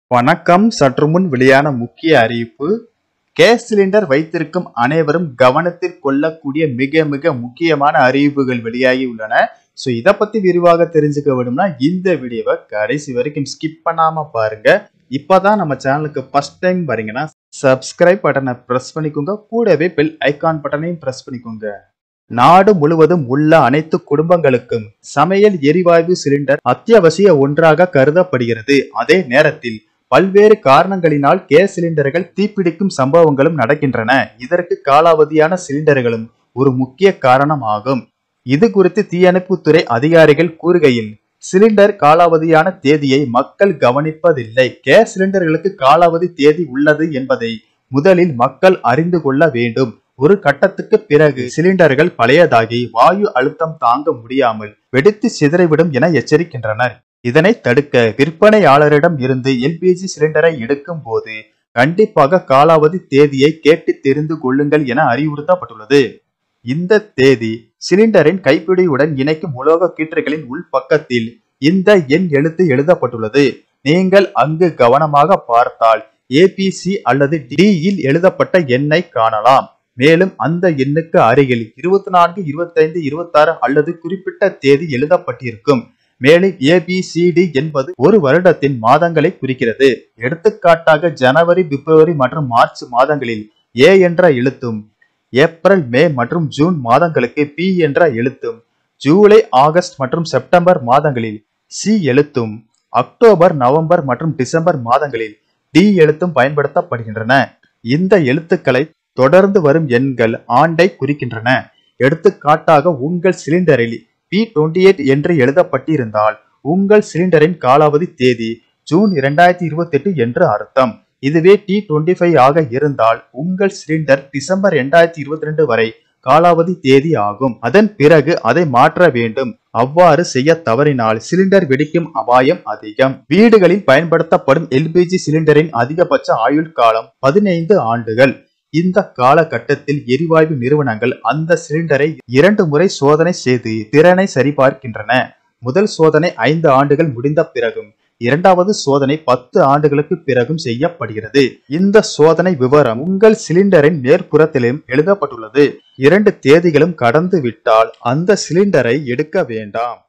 வணக்கம் சற்று முன் வெளியான முக்கிய அறிவிப்பு கேஸ் சிலிண்டர் வைத்திருக்கும் அனைவரும் கவனத்தில் கொள்ளக்கூடிய மிக மிக முக்கியமான அறிவிப்புகள் வெளியாகி உள்ளன ஸோ இதை பத்தி விரிவாக தெரிஞ்சுக்க வேணும்னா இந்த வீடியோவை கடைசி வரைக்கும் ஸ்கிப் பண்ணாம பாருங்க இப்பதான் நம்ம சேனலுக்கு ஃபர்ஸ்ட் டைம் வரீங்கன்னா சப்ஸ்கிரைப் பட்டனை பிரஸ் பண்ணிக்கோங்க கூடவே பெல் ஐகான் பட்டனையும் பிரஸ் பண்ணிக்கோங்க நாடு முழுவதும் உள்ள அனைத்து குடும்பங்களுக்கும் சமையல் எரிவாயு சிலிண்டர் அத்தியாவசிய ஒன்றாக கருதப்படுகிறது அதே நேரத்தில் பல்வேறு காரணங்களினால் கேஸ் சிலிண்டர்கள் தீப்பிடிக்கும் சம்பவங்களும் நடக்கின்றன இதற்கு காலாவதியான சிலிண்டர்களும் ஒரு முக்கிய காரணம் ஆகும் இது குறித்து தீயணைப்புத்துறை அதிகாரிகள் கூறுகையில் சிலிண்டர் காலாவதியான தேதியை மக்கள் கவனிப்பதில்லை கேஸ் சிலிண்டர்களுக்கு காலாவதி தேதி உள்ளது என்பதை முதலில் மக்கள் அறிந்து கொள்ள வேண்டும் ஒரு கட்டத்துக்கு பிறகு சிலிண்டர்கள் பழையதாகி வாயு அழுத்தம் தாங்க முடியாமல் வெடித்து சிதறிவிடும் என எச்சரிக்கின்றனர் இதனை தடுக்க விற்பனையாளரிடம் இருந்து எல்பிஜி சிலிண்டரை எடுக்கும் போது கண்டிப்பாக காலாவதி தேதியை கேட்டு தெரிந்து கொள்ளுங்கள் என அறிவுறுத்தப்பட்டுள்ளது இந்த தேதி சிலிண்டரின் கைப்பிடியுடன் இணைக்கும் உலோக கீற்றுகளின் உள்பக்கத்தில் இந்த எண் எழுத்து எழுதப்பட்டுள்ளது நீங்கள் அங்கு கவனமாக பார்த்தால் ஏபிசி அல்லது டி யில் எழுதப்பட்ட எண்ணை காணலாம் மேலும் அந்த எண்ணுக்கு அருகில் இருபத்தி நான்கு இருபத்தைந்து இருபத்தாறு அல்லது குறிப்பிட்ட தேதி எழுதப்பட்டிருக்கும் மேலும் ஏபிசிடி என்பது ஒரு வருடத்தின் மாதங்களை குறிக்கிறது எடுத்துக்காட்டாக ஜனவரி பிப்ரவரி மற்றும் மார்ச் மாதங்களில் ஏ என்ற எழுத்தும் ஏப்ரல் மே மற்றும் ஜூன் மாதங்களுக்கு பி என்ற எழுத்தும் ஜூலை ஆகஸ்ட் மற்றும் செப்டம்பர் மாதங்களில் சி எழுத்தும் அக்டோபர் நவம்பர் மற்றும் டிசம்பர் மாதங்களில் டி எழுத்தும் பயன்படுத்தப்படுகின்றன இந்த எழுத்துக்களை தொடர்ந்து வரும் எண்கள் ஆண்டை குறிக்கின்றன எடுத்துக்காட்டாக உங்கள் சிலிண்டரில் பி டுவெண்ட்டி எயிட் என்று எழுதப்பட்டிருந்தால் உங்கள் சிலிண்டரின் காலாவதி தேதி ஜூன் இரண்டாயிரத்தி இருபத்தி எட்டு என்று அர்த்தம் இதுவே டி டுவெண்ட்டி ஃபைவ் ஆக இருந்தால் உங்கள் சிலிண்டர் டிசம்பர் இரண்டாயிரத்தி இருபத்தி ரெண்டு வரை காலாவதி தேதி ஆகும் அதன் பிறகு அதை மாற்ற வேண்டும் அவ்வாறு செய்ய தவறினால் சிலிண்டர் வெடிக்கும் அபாயம் அதிகம் வீடுகளில் பயன்படுத்தப்படும் எல்பிஜி சிலிண்டரின் அதிகபட்ச ஆயுள் காலம் பதினைந்து ஆண்டுகள் இந்த காலகட்டத்தில் எரிவாயு நிறுவனங்கள் அந்த சிலிண்டரை இரண்டு முறை சோதனை செய்து திறனை சரிபார்க்கின்றன முதல் சோதனை ஐந்து ஆண்டுகள் முடிந்த பிறகும் இரண்டாவது சோதனை பத்து ஆண்டுகளுக்கு பிறகும் செய்யப்படுகிறது இந்த சோதனை விவரம் உங்கள் சிலிண்டரின் மேற்புறத்திலும் எழுதப்பட்டுள்ளது இரண்டு தேதிகளும் கடந்து விட்டால் அந்த சிலிண்டரை எடுக்க வேண்டாம்